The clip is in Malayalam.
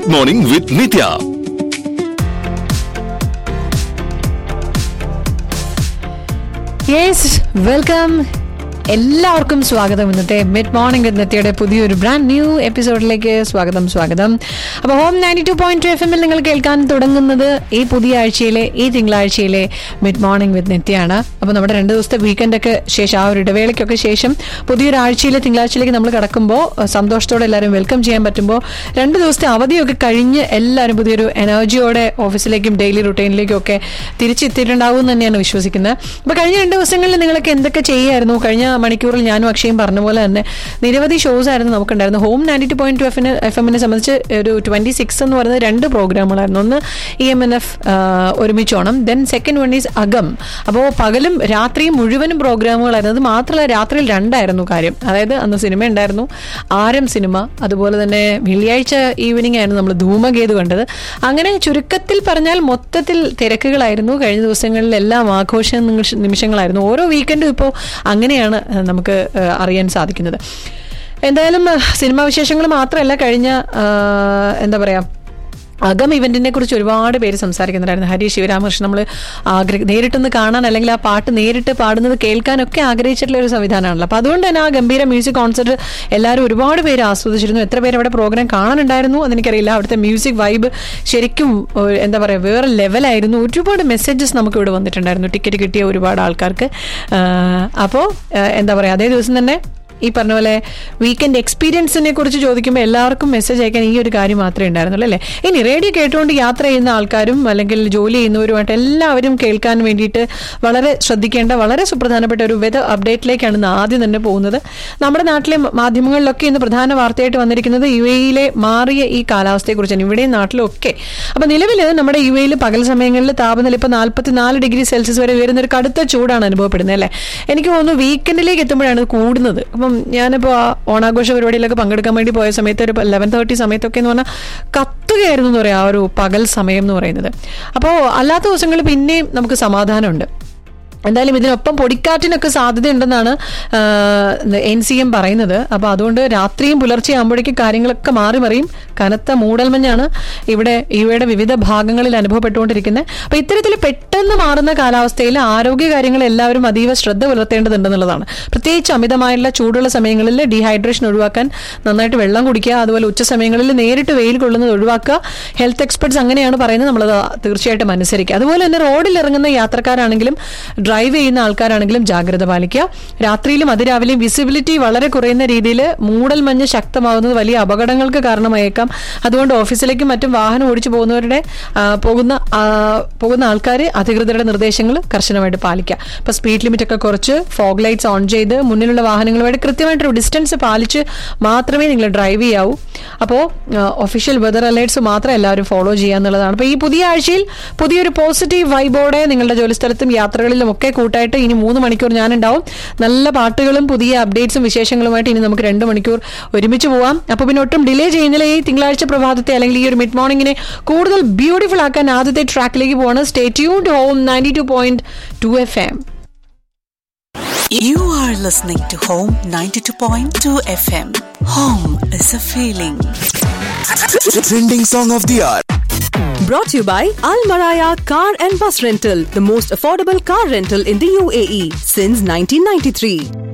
Mid morning with Nithya yes welcome എല്ലാവർക്കും സ്വാഗതം ഇന്നത്തെ മിഡ് മോർണിംഗ് ഇന്നത്തെയുടെ പുതിയൊരു ബ്രാൻഡ് ന്യൂ എപ്പിസോഡിലേക്ക് സ്വാഗതം സ്വാഗതം അപ്പോൾ home ninety two point F എമ്മിൽ നിങ്ങൾ കേൾക്കാൻ തുടങ്ങുന്നത് ഈ പുതിയ ആഴ്ചയിലെ ഈ തിങ്കളാഴ്ചയിലെ മിഡ് മോർണിംഗ് വിത്ത് നിത്യയാണ് അപ്പോൾ നമ്മുടെ രണ്ട് ദിവസത്തെ വീക്കെൻഡൊക്കെ ശേഷം ആ ഒരു ഇടവേളയ്ക്കൊക്കെ ശേഷം പുതിയൊരു ആഴ്ചയിലെ തിങ്കളാഴ്ചയിലേക്ക് നമ്മൾ കിടക്കുമ്പോൾ സന്തോഷത്തോടെ എല്ലാവരും വെൽക്കം ചെയ്യാൻ പറ്റുമ്പോൾ രണ്ട് ദിവസത്തെ അവധിയൊക്കെ കഴിഞ്ഞ് എല്ലാവരും പുതിയൊരു എനർജിയോടെ ഓഫീസിലേക്കും ഡെയിലി റുട്ടീനിലേക്കും ഒക്കെ തിരിച്ചെത്തിയിട്ടുണ്ടാവും എന്ന് തന്നെയാണ് വിശ്വസിക്കുന്നത് അപ്പോൾ കഴിഞ്ഞ രണ്ട് ദിവസങ്ങളിൽ നിങ്ങളൊക്കെ എന്തൊക്കെ ചെയ്യായിരുന്നു കഴിഞ്ഞ മണിക്കൂറിൽ ഞാനും അക്ഷയും പറഞ്ഞ പോലെ തന്നെ നിരവധി ഷോസ് ആയിരുന്നു നമുക്കുണ്ടായിരുന്നു home ninety two point two എഫിന് എഫ് എമ്മിനെ സംബന്ധിച്ച് ഒരു ട്വന്റി സിക്സ് എന്ന് പറയുന്നത് രണ്ട് പ്രോഗ്രാമുകളായിരുന്നു ഒന്ന് ഇ എം എൻ എഫ് ഒരുമിച്ചോണം ദെൻ സെക്കൻഡ് വൺ ഈസ് അകം അപ്പോൾ പകലും രാത്രിയും മുഴുവനും പ്രോഗ്രാമുകളായിരുന്നു അത് മാത്രമല്ല രാത്രിയിൽ രണ്ടായിരുന്നു കാര്യം അതായത് അന്ന് സിനിമ ഉണ്ടായിരുന്നു ആരം സിനിമ അതുപോലെ തന്നെ വെള്ളിയാഴ്ച ഈവനിങ് ആയിരുന്നു നമ്മൾ ധൂമകേതു കണ്ടത് അങ്ങനെ ചുരുക്കത്തിൽ പറഞ്ഞാൽ മൊത്തത്തിൽ തിരക്കുകളായിരുന്നു കഴിഞ്ഞ ദിവസങ്ങളിലെല്ലാം ആഘോഷ നിമിഷ- നിമിഷങ്ങളായിരുന്നു ഓരോ വീക്കെൻഡും ഇപ്പോൾ അങ്ങനെയാണ് ഏഹ്, നമുക്ക് ഏഹ്, അറിയാൻ സാധിക്കുന്നത് എന്തായാലും ഏഹ്, സിനിമാ വിശേഷങ്ങൾ മാത്രമല്ല കഴിഞ്ഞ ഏഹ്, എന്താ പറയാ അകം ഇവന്റിനെ കുറിച്ച് ഒരുപാട് പേര് സംസാരിക്കുന്നുണ്ടായിരുന്നു ഹരി ശിവരാമകൃഷ്ണൻ നമ്മൾ ആഗ്രഹ നേരിട്ടൊന്ന് കാണാൻ അല്ലെങ്കിൽ ആ പാട്ട് നേരിട്ട് പാടുന്നത് കേൾക്കാനൊക്കെ ആഗ്രഹിച്ചിട്ടുള്ള ഒരു സംവിധാനമാണല്ലോ അപ്പോൾ അതുകൊണ്ട് തന്നെ ആ ഗംഭീര മ്യൂസിക് കോൺസെർട്ട് എല്ലാവരും ഒരുപാട് പേര് ആസ്വദിച്ചിരുന്നു എത്ര പേര് അവിടെ പ്രോഗ്രാം കാണാനുണ്ടായിരുന്നു അതെനിക്കറിയില്ല അവിടുത്തെ മ്യൂസിക് വൈബ് ശരിക്കും ഏഹ്, എന്താ പറയുക വേറെ ലെവലായിരുന്നു ഒരുപാട് മെസ്സേജസ് നമുക്ക് ഇവിടെ വന്നിട്ടുണ്ടായിരുന്നു ടിക്കറ്റ് കിട്ടിയ ഒരുപാട് ആൾക്കാർക്ക് അപ്പോൾ എന്താ പറയുക അതേ ദിവസം തന്നെ ഈ പറഞ്ഞ പോലെ വീക്കെൻഡ് എക്സ്പീരിയൻസിനെ കുറിച്ച് ചോദിക്കുമ്പോൾ എല്ലാവർക്കും മെസ്സേജ് അയക്കാൻ ഈ ഒരു കാര്യം മാത്രമേ ഉണ്ടായിരുന്നുള്ളൂ അല്ലേ ഇനി റേഡിയോ കേട്ടുകൊണ്ട് യാത്ര ചെയ്യുന്ന ആൾക്കാരും അല്ലെങ്കിൽ ജോലി ചെയ്യുന്നവരുമായിട്ട് എല്ലാവരും കേൾക്കാൻ വേണ്ടിയിട്ട് വളരെ ശ്രദ്ധിക്കേണ്ട വളരെ സുപ്രധാനപ്പെട്ട ഒരു വെതർ അപ്ഡേറ്റിലേക്കാണ് ഇന്ന് ആദ്യം തന്നെ പോകുന്നത് നമ്മുടെ നാട്ടിലെ മാധ്യമങ്ങളിലൊക്കെ ഇന്ന് പ്രധാന വാർത്തയായിട്ട് വന്നിരിക്കുന്നത് യു എയിലെ മാറിയ ഈ കാലാവസ്ഥയെക്കുറിച്ചാണ് ഇവിടെയും നാട്ടിലും ഒക്കെ അപ്പൊ നിലവിൽ നമ്മുടെ യു എയിൽ പകൽ സമയങ്ങളിൽ താപനില ഇപ്പൊ നാൽപ്പത്തിനാല് ഡിഗ്രി സെൽഷ്യസ് വരെ ഉയരുന്ന ഒരു കടുത്ത ചൂടാണ് അനുഭവപ്പെടുന്നത് അല്ലേ എനിക്ക് തോന്നുന്നു വീക്കെൻഡിലേക്ക് എത്തുമ്പോഴാണ് ഇത് കൂടുന്നത് അപ്പം ഞാനിപ്പോൾ ആ ഓണാഘോഷ പരിപാടിയിലൊക്കെ പങ്കെടുക്കാൻ വേണ്ടി പോയ സമയത്ത് ഒരു ലെവൻ തേർട്ടി സമയത്തൊക്കെ എന്ന് പറഞ്ഞാൽ കത്തുകയായിരുന്നു എന്ന് പറയാം ആ ഒരു പകൽ സമയം എന്ന് പറയുന്നത് അപ്പോൾ അല്ലാത്ത ദിവസങ്ങളിൽ പിന്നെയും നമുക്ക് സമാധാനമുണ്ട് എന്തായാലും ഇതിനൊപ്പം പൊടിക്കാറ്റിനൊക്കെ സാധ്യതയുണ്ടെന്നാണ് എൻ സി എം പറയുന്നത് അപ്പോൾ അതുകൊണ്ട് രാത്രിയും പുലർച്ചെ ആകുമ്പോഴേക്കും കാര്യങ്ങളൊക്കെ മാറി മറിയും കനത്ത മൂടൽമഞ്ഞാണ് ഇവിടെ ഇവയുടെ വിവിധ ഭാഗങ്ങളിൽ അനുഭവപ്പെട്ടുകൊണ്ടിരിക്കുന്നത് അപ്പോൾ ഇത്തരത്തിൽ പെട്ടെന്ന് മാറുന്ന കാലാവസ്ഥയിൽ ആരോഗ്യ കാര്യങ്ങൾ എല്ലാവരും അതീവ ശ്രദ്ധ പുലർത്തേണ്ടതുണ്ടെന്നുള്ളതാണ് പ്രത്യേകിച്ച് അമിതമായുള്ള ചൂടുള്ള സമയങ്ങളിൽ ഡീഹൈഡ്രേഷൻ ഒഴിവാക്കാൻ നന്നായിട്ട് വെള്ളം കുടിക്കുക അതുപോലെ ഉച്ച സമയങ്ങളിൽ നേരിട്ട് വെയിൽ കൊള്ളുന്നത് ഒഴിവാക്കുക ഹെൽത്ത് എക്സ്പെർട്സ് അങ്ങനെയാണ് പറയുന്നത് നമ്മളത് തീർച്ചയായിട്ടും അനുസരിക്കുക അതുപോലെ തന്നെ റോഡിൽ ഇറങ്ങുന്ന യാത്രക്കാരാണെങ്കിലും ഡ്രൈവ് ചെയ്യുന്ന ആൾക്കാരാണെങ്കിലും ജാഗ്രത പാലിക്കുക രാത്രിയിലും അതിരാവിലെയും വിസിബിലിറ്റി വളരെ കുറയുന്ന രീതിയിൽ മൂടൽ മഞ്ഞ് ശക്തമാകുന്നത് വലിയ അപകടങ്ങൾക്ക് കാരണമായേക്കാം അതുകൊണ്ട് ഓഫീസിലേക്കും മറ്റും വാഹനം ഓടിച്ചു പോകുന്നവരുടെ ആ, പോകുന്ന ആ, പോകുന്ന ആൾക്കാർ അധികൃതരുടെ നിർദ്ദേശങ്ങൾ കർശനമായിട്ട് പാലിക്കുക ഇപ്പൊ സ്പീഡ് ലിമിറ്റ് ഒക്കെ കുറച്ച് ഫോഗ് ലൈറ്റ്സ് ഓൺ ചെയ്ത് മുന്നിലുള്ള വാഹനങ്ങളുമായിട്ട് കൃത്യമായിട്ടൊരു ഡിസ്റ്റൻസ് പാലിച്ച് മാത്രമേ നിങ്ങൾ ഡ്രൈവ് ചെയ്യാവൂ അപ്പോൾ ഒഫീഷ്യൽ വെതർ അലേർട്സ് മാത്രം എല്ലാവരും ഫോളോ ചെയ്യുക എന്നുള്ളതാണ് അപ്പോൾ ഈ പുതിയ ആഴ്ചയിൽ പുതിയൊരു പോസിറ്റീവ് വൈബോടെ നിങ്ങളുടെ ജോലിസ്ഥലത്തും യാത്രകളിലും ഒക്കെ കൂട്ടായിട്ട് ഇനി മൂന്ന് മണിക്കൂർ ഞാനുണ്ടാവും നല്ല പാട്ടുകളും പുതിയ അപ്ഡേറ്റ്സും വിശേഷങ്ങളുമായിട്ട് ഇനി നമുക്ക് രണ്ട് മണിക്കൂർ ഒരുമിച്ച് പോവാം അപ്പോൾ പിന്നെ ഒട്ടും ഡിലേ ചെയ്യുന്നില്ല ഈ തിങ്കളാഴ്ച പ്രഭാതത്തെ അല്ലെങ്കിൽ ഈ ഒരു മിഡ് മോർണിംഗിനെ കൂടുതൽ ബ്യൂട്ടിഫുൾ ആക്കാൻ ആദ്യത്തെ ട്രാക്കിലേക്ക് പോവാണ് stay tuned home ninety two point two F M You are listening to Home 92.2 FM. Home is a feeling. Trending song of the hour. Brought to you by Al Maraya Car and Bus Rental, the most affordable car rental in the UAE since 1993.